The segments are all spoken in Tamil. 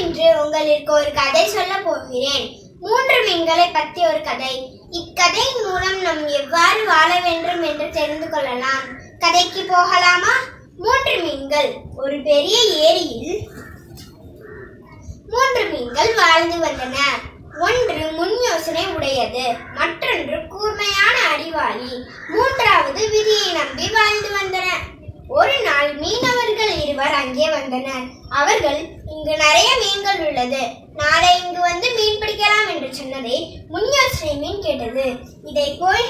இன்று உங்களுக்கு ஒரு கதை சொல்ல போகிறேன் மூன்று மீன்களை பற்றி ஒரு கதை இக்கதையின் மூலம் நாம் எவ்வாறு வாழ வேண்டும் என்று தெரிந்து கொள்ளலாம் கதைக்கு போகலாமா மூன்று மீன்கள் ஒரு பெரிய ஏரியில் மூன்று மீன்கள் வாழ்ந்து வந்தன ஒன்று முன் யோசனை உடையது மற்றொன்று கூர்மையான அறிவாளி மூன்றாவது விதியை நம்பி வாழ்ந்து வந்தன ஒரு நாள் மீனவர்கள் இருவர் அங்கே வந்தனர் அவர்கள் இங்கு நிறைய மீன்கள் உள்ளது நாளை இங்கு வந்து மீன் பிடிக்கலாம் என்று சொன்னதை முன் யோசனை மீன் கேட்டது இதை போய்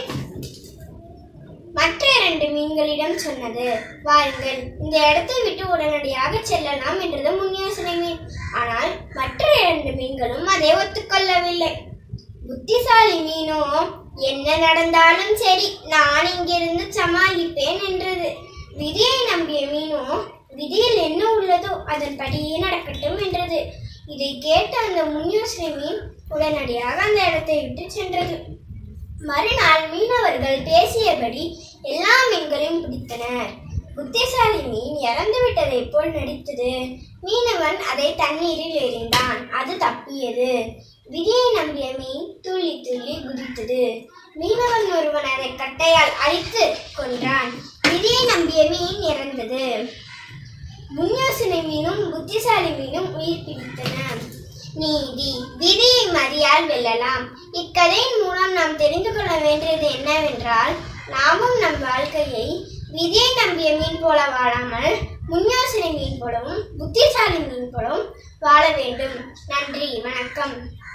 மற்ற இரண்டு மீன்களிடம் சொன்னது வாருங்கள் இந்த இடத்தை விட்டு உடனடியாக செல்லலாம் என்றது முன் யோசனை மீன் ஆனால் மற்ற இரண்டு மீன்களும் அதை ஒத்துக்கொள்ளவில்லை புத்திசாலி மீனோ என்ன நடந்தாலும் சரி நான் இங்கிருந்து சமாளிப்பேன் என்றது விதியை நம்பிய மீனோ விதியில் என்ன உள்ளதோ அதன்படியே நடக்கட்டும் என்றது இதை கேட்ட அந்த முன் யோசனை மீன் உடனடியாக அந்த இடத்தை விட்டு சென்றது மறுநாள் மீனவர்கள் பேசியபடி எல்லா மீன்களையும் பிடித்தனர் புத்திசாலி மீன் இறந்து விட்டதைப் போல் நடித்தது மீனவன் அதை தண்ணீரில் எறிந்தான் அது தப்பியது விதியை நம்பிய மீன் துள்ளி துள்ளி குதித்தது மீனவன் ஒருவன் அதை கட்டையால் அடித்து கொன்றான் விதியை நம்பிய மீன் இறந்தது முன்யோசனை மீனும் புத்திசாலி மீனும் உயிர் பிடித்தன நீதி விதியை மதியால் வெல்லலாம் இக்கதையின் மூலம் நாம் தெரிந்து கொள்ள வேண்டியது என்னவென்றால் நாமும் நம் வாழ்க்கையை விதியை நம்பிய மீன் போல வாழாமல் முன்யோசனை மீன் போலவும் புத்திசாலி மீன் போலவும் வாழ வேண்டும் நன்றி வணக்கம்